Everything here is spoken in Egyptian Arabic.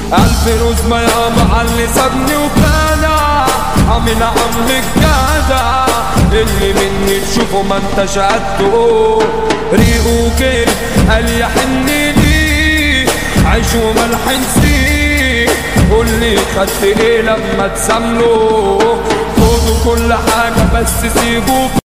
ألف رزمة يا معلي سابني وكانا عامل عمك جدع اللي مني تشوفه ما انتش قده ريقه كده قال يا حني ليه عيش وملح نسيه قول لي خدت ايه لما تسامله خدوا كل حاجة بس سيبوه